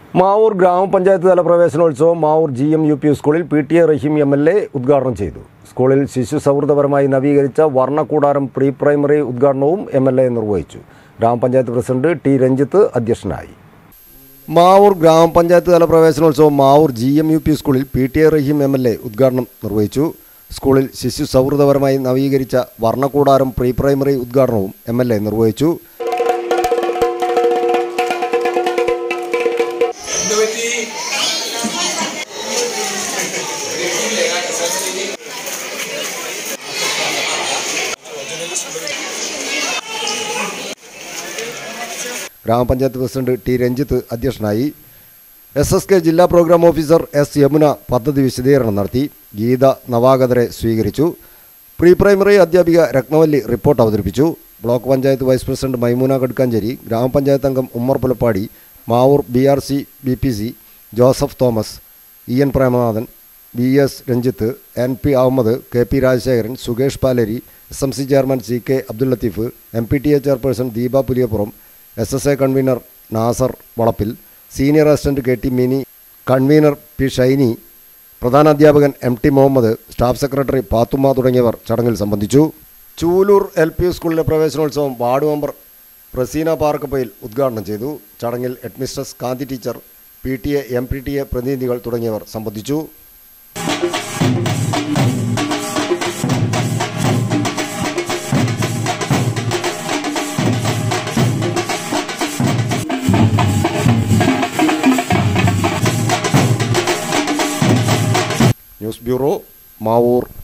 മാവൂർ ഗ്രാമപഞ്ചായത്ത് തല പ്രവേശനോത്സവം Mavoor G M U P സ്കൂളിൽ P T A Raheem M L A ഉദ്ഘാടനം ചെയ്തു സ്കൂളിൽ ശിശു സൗഹൃദപരമായി നവീകരിച്ച വർണ്ണക്കൂടാരം പ്രീ പ്രൈമറി ഉദ്ഘാടനവും എം എൽ എ നിർവഹിച്ചു ഗ്രാമപഞ്ചായത്ത് പ്രസിഡന്റ് ടി രഞ്ജിത്ത് അധ്യക്ഷനായി മാവൂർ ഗ്രാമപഞ്ചായത്ത് തല പ്രവേശനോത്സവം Mavoor G M U P സ്കൂളിൽ P T A Raheem M L A ഉദ്ഘാടനം നിർവഹിച്ചു സ്കൂളിൽ ശിശു സൗഹൃദപരമായി നവീകരിച്ച വർണ്ണക്കൂടാരം പ്രീ പ്രൈമറി ഉദ്ഘാടനവും എം എൽ എ നിർവഹിച്ചു എന്തുപറ്റി ഗ്രാമപഞ്ചായത്ത് പ്രസിഡന്റ് ടി രഞ്ജിത്ത് അധ്യക്ഷനായി എസ് എസ് കെ ജില്ലാ പ്രോഗ്രാം ഓഫീസർ എസ് യമുന പദ്ധതി വിശദീകരണം നടത്തി ഗീത നവാഗതരെ സ്വീകരിച്ചു പ്രീ പ്രൈമറി അധ്യാപിക രത്നവല്ലി റിപ്പോർട്ട് അവതരിപ്പിച്ചു block panchayat vice president Maimoona Kadukkanchery ഗ്രാമപഞ്ചായത്ത് അംഗം Ummer Pulappadi Mavoor B R C B P C Joseph Thomas E N Premanathan B S Ranjith N P Ahammed K P Rajasekharan Sukesh Paleri S M C chairman C K Abdul Latheef M P T A chairperson Deepa Puliyappuram S S A convener Nasar Valappil senior assistant K T Mini convener P Shiny പ്രധാനാധ്യാപകൻ M T Muhammed staff secretary Pathumma തുടങ്ങിയവർ ചടങ്ങിൽ സംബന്ധിച്ചു Chulur L P സ്കൂളിലെ പ്രവേശനോത്സവം ward member Praseena പാർക്കപ്പയിൽ ഉദ്ഘാടനം ചെയ്തു ചടങ്ങിൽ headmistress Kanthi teacher P T A M P T A പ്രതിനിധികൾ തുടങ്ങിയവർ സംബന്ധിച്ചു ന്യൂസ് ബ്യൂറോ മാവൂർ